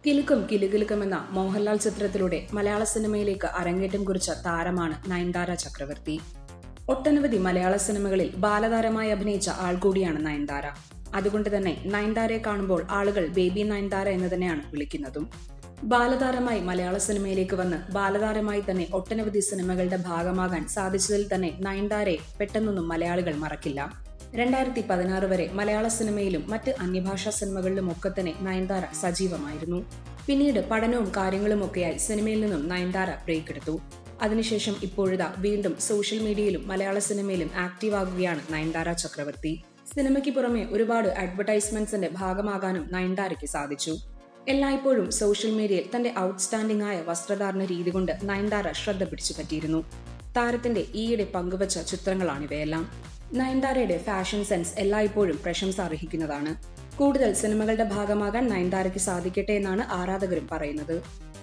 കിലുക്കം കിലുകിലുക്കം എന്ന മോഹൻലാൽ ചിത്രത്തിലൂടെ മലയാള സിനിമയിലേക്ക് അരങ്ങേറ്റം കുറിച്ച താരമാണ് നയൻതാര ചക്രവർത്തി ഒട്ടനവധി മലയാള സിനിമകളിൽ ബാലതാരമായി അഭിനയിച്ച ആൾ കൂടിയാണ് നയൻതാര അതുകൊണ്ട് തന്നെ നയൻതാരയെ കാണുമ്പോൾ ആളുകൾ ബേബി നയൻതാര എന്ന് തന്നെയാണ് വിളിക്കുന്നതും ബാലതാരമായി മലയാള സിനിമയിലേക്ക് വന്ന് ബാലതാരമായി തന്നെ ഒട്ടനവധി സിനിമകളുടെ ഭാഗമാകാൻ സാധിച്ചതിൽ തന്നെ നയൻതാരയെ പെട്ടെന്നൊന്നും മലയാളികൾ മറക്കില്ല രണ്ടായിരത്തി പതിനാറ് വരെ മലയാള സിനിമയിലും മറ്റ് അന്യഭാഷാ സിനിമകളിലും ഒക്കെ തന്നെ നയൻതാര സജീവമായിരുന്നു പിന്നീട് പഠനവും കാര്യങ്ങളുമൊക്കെയായി സിനിമയിൽ നിന്നും നയൻതാര ബ്രേക്ക് എടുത്തു അതിനുശേഷം ഇപ്പോഴിതാ വീണ്ടും സോഷ്യൽ മീഡിയയിലും മലയാള സിനിമയിലും ആക്റ്റീവ് ആകുകയാണ് നയൻതാര ചക്രവർത്തി സിനിമയ്ക്ക് പുറമെ ഒരുപാട് അഡ്വർടൈസ്മെന്റ്സിന്റെ ഭാഗമാകാനും നയൻതാരയ്ക്ക് സാധിച്ചു എല്ലായ്പ്പോഴും സോഷ്യൽ മീഡിയയിൽ തന്റെ ഔട്ട്സ്റ്റാൻഡിംഗ് ആയ വസ്ത്രധാരണ രീതി കൊണ്ട് നയൻതാര ശ്രദ്ധ പിടിച്ചു പറ്റിയിരുന്നു താരത്തിന്റെ ഈയിടെ പങ്കുവച്ച ചിത്രങ്ങളാണിവയെല്ലാം നയൻതാരയുടെ ഫാഷൻ സെൻസ് എല്ലായ്പ്പോഴും പ്രശംസ അർഹിക്കുന്നതാണ് കൂടുതൽ സിനിമകളുടെ ഭാഗമാകാൻ നയൻതാരയ്ക്ക് സാധിക്കട്ടെ എന്നാണ് ആരാധകരും പറയുന്നത്